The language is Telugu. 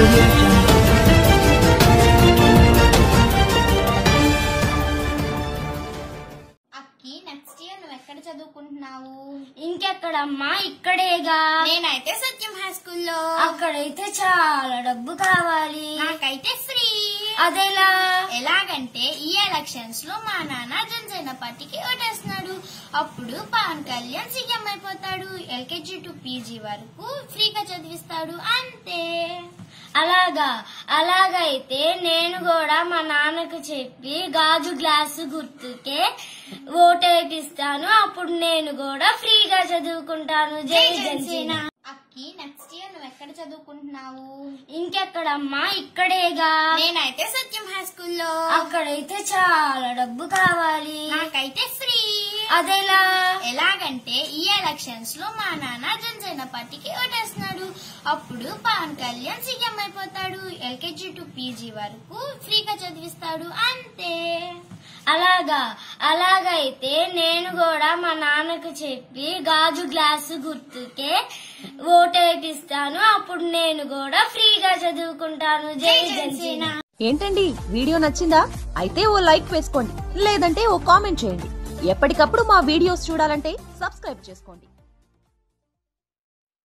audio jungle. అక్కి నెక్స్ట్ ఇయర్ నువ్వు ఎక్కడ చదువుకుంటున్నావు ఇంకెక్కడమ్మా ఇక్కడేగా నేనైతే సత్యం హై స్కూల్లో అక్కడైతే చాలా డబ్బు కావాలి నాకైతే ఫ్రీ అదెలా ఎలాగంటే ఈ ఎలక్షన్స్ లో మా నాన్న జనసేన పార్టీకి ఓటేస్తున్నాడు అప్పుడు పవన్ కళ్యాణ్ సీఎం అయిపోతాడు ఎల్కేజీ టు పీజీ వరకు ఫ్రీగా చదివిస్తాడు అంతే అలాగా అలాగైతే నేను కూడా మా నాన్నకు చెప్పి గాజు గ్లాసు గుర్తుకే ఓటేపిస్తాను అప్పుడు నేను కూడా ఫ్రీగా చదువుకుంటాను జై జనసేన అక్కి నెక్స్ట్ ఇయర్ నువ్వు ఎక్కడ చదువుకుంటున్నావు ఇంకెక్కడమ్మా ఇక్కడేగా నేనైతే సత్యం హై స్కూల్లో అక్కడైతే చాలా డబ్బు కావాలి నాకైతే ఫ్రీ అదెలా ఎలాగంటే ఈ ఎలక్షన్స్ లో మా నాన్న జనసేన పార్టీకి ఓటేస్తున్నాడు అప్పుడు పవన్ కళ్యాణ్ సీఎం అయిపోతాడు ఎల్కేజీ టు పీజీ వరకు ఫ్రీగా చదివిస్తాడు అంతే అలాగా అలాగైతే నేను కూడా మా నాన్నకు చెప్పి గాజు గ్లాసు గుర్తుకే ఓటేపిస్తాను అప్పుడు నేను కూడా ఫ్రీగా చదువుకుంటాను జై జనసేన ఏంటండి వీడియో నచ్చిందా అయితే ఓ లైక్ వేసుకోండి లేదంటే ఓ కామెంట్ చేయండి ఎప్పటికప్పుడు మా వీడియోస్ చూడాలంటే సబ్స్క్రైబ్ చేసుకోండి